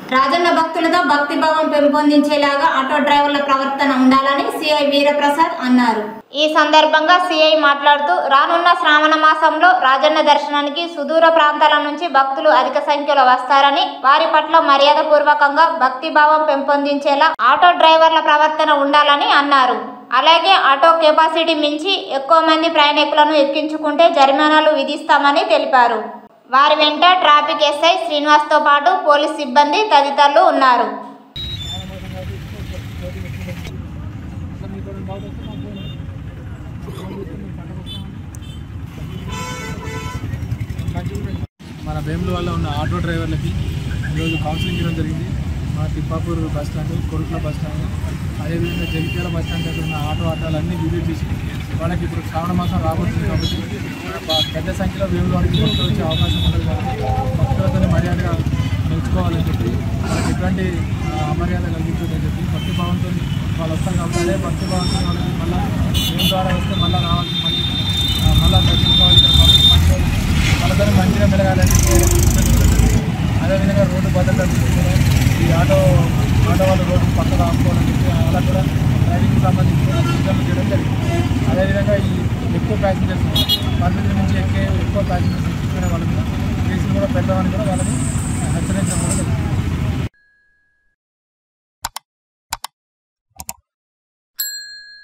రాజన్న భక్తులతో భక్తి భావం పెంపొందించేలాగా ఆటో డ్రైవర్ల ప్రవర్తన ఉండాలని సిఐ వీరప్రసాద్ అన్నారు ఈ సందర్భంగా సిఐ మాట్లాడుతూ రానున్న శ్రావణ మాసంలో రాజన్న దర్శనానికి సుదూర ప్రాంతాల నుంచి భక్తులు అధిక సంఖ్యలో వస్తారని వారి పట్ల మర్యాద పూర్వకంగా భక్తి భావం పెంపొందించేలా ఆటో డ్రైవర్ల ప్రవర్తన ఉండాలని అన్నారు అలాగే ఆటో కెపాసిటీ మించి ఎక్కువ మంది ప్రయాణికులను ఎక్కించుకుంటే జరిమానాలు విధిస్తామని తెలిపారు వారి వెంట ట్రాఫిక్ ఎస్ఐ శ్రీనివాస్తో పాటు పోలీస్ సిబ్బంది తదితరులు ఉన్నారు మన వేముల వల్ల ఉన్న ఆటో డ్రైవర్లకి ఈరోజు కౌన్సిలింగ్ ఇవ్వడం జరిగింది మన Thippapur bus stand Korutla bus stand అదేవిధంగా జగిత్యాల బస్ స్టాండ్ దగ్గర ఉన్న ఆటో ఆటోలన్నీ విజిట్ చేసి వాళ్ళకి ఇప్పుడు శ్రావణ మాసం రాబోతుంది కాబట్టి బా- పెద్ద సంఖ్యలో వేములవాడికి భక్తులు వచ్చే అవకాశం ఉంటుంది కాబట్టి భక్తులతో మర్యాదగా నిలుచుకోవాలని చెప్పి వాళ్ళకి ఎటువంటి ఆ, అమర్యాద కలిగించదని చెప్పి భక్తి భావంతో వాళ్ళు వస్తారు కాబట్టి అదే భక్తి భావంతో వాళ్ళకి మళ్ళీ మేము ద్వారా వస్తే మళ్ళీ రావాలి మళ్ళీ ఆ, మళ్ళీ దర్శించుకోవాలి ఇక్కడ భక్తులు మంచిగా వాళ్ళతో మంచిగా మెలగాలని అదేవిధంగా రోడ్డు భద్రత చూసుకుని ఈ ఆటో ఆటో వాళ్ళు రోడ్డు పక్కన ఆపుకోవాలని చెప్పి అలా కూడా డ్రైవింగ్కి సంబంధించిన సూచనలు చేయడం జరిగింది అదేవిధంగా ఈ ఎక్కువ ప్యాసింజర్స్ పరిమితి నుంచి ఎక్కే ఎక్కువ ప్యాసింజర్స్ ఎక్కించుకునే వాళ్ళకి కేసులు కూడా పెట్టామని కూడా వాళ్ళని హెచ్చరించడం కూడా జరిగింది